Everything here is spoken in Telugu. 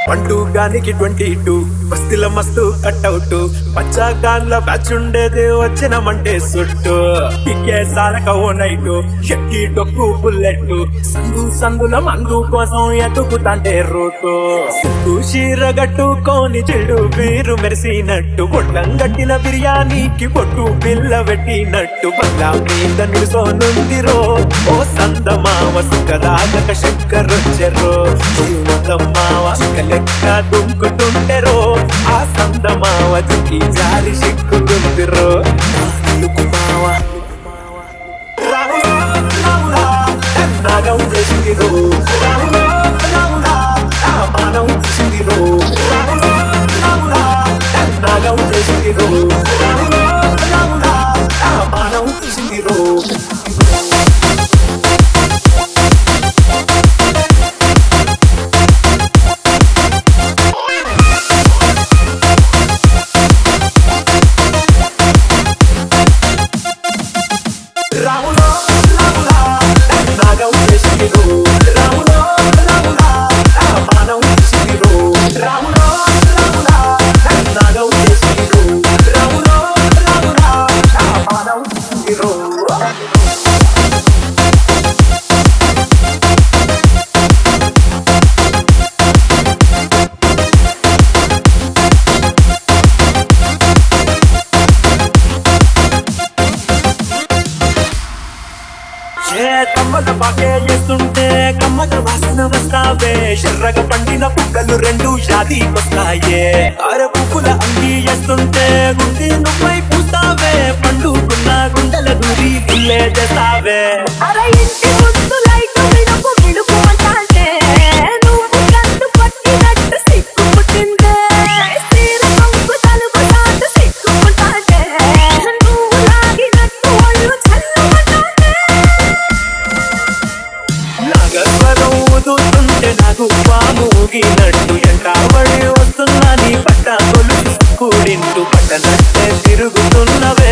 పండు గానికి ట్వంటీ టూ బస్తీల మస్తు కట్అవుట్ పచ్చాగాన్ల బ్యాచ్ ఉండేది వచ్చినమంటే సుట్టు పిక్కే సాలక ఓ నైటు ఎక్కి డొక్కు బుల్లెట్ సందు సందుల మందు కోసం ఎతుకుతాంటే రూటు సిగ్గు చీర గట్టుకొని చెడు వీరు మెరిసినట్టు బొట్లం గట్టిన బిర్యానీకి పొట్టు పిల్ల పెట్టినట్టు బంగ్లా మీద నిలుసోనుందిరో ఓ సందమావ సుఖదాగక శంకరొచ్చెరో జీవతమ్మావ లెక్క దుంకుతుంటెరో ఆ సందమావ దిక్కి జారి సిక్కుతుందిరో నాలుగు మావ రాములా, రాములా, నాగం చేసిందిరో రాములా, రాములా, ఆ మానవం చేసిందిరో రాములా, రాములా, నాగం చేసిందిరో రాములా, రాములా, ఆ మానవం చేసిందిరో రాములో రాములా నాగం చేసిందిరో రాములో రాములా ఆ మానవం చేసిందిరో రాములో రాములా నాగం చేసిందిరో రాములో రాములా ఆ మానవం చేసిందిరో ఏ కమ్మల పాకే చేస్తుంటే కమ్మల వాసన వస్తావే ఎర్రగ పండిన పుక్కలు రెండు షాదీ వస్తాయే అర పువ్వుల అంగి చేస్తుంటే గుండె నువ్వై పూస్తావే పండుకున్న గుండెల దూరి పుల్లే చేస్తావే అర ఇంటి ముందు లైట్ వెలుగు వెలుగు అంటాంటే నువ్వు కట్టు పట్టినట్టు సిక్కు పుట్టిందే సీర కొంగు తలుపు సాటు సిక్కుకుంటాంటే నువ్వు లాగినట్టు ఒళ్ళు చల్లమంటాంటే నాగస్వరం ఊదుతుంటే నాకు పాము ఊగినట్టు ఎంటాబడి వస్తున్నా నీ పట్ట కొలుసు కూడింటూ పట్టనట్టే తిరుగుతున్నవే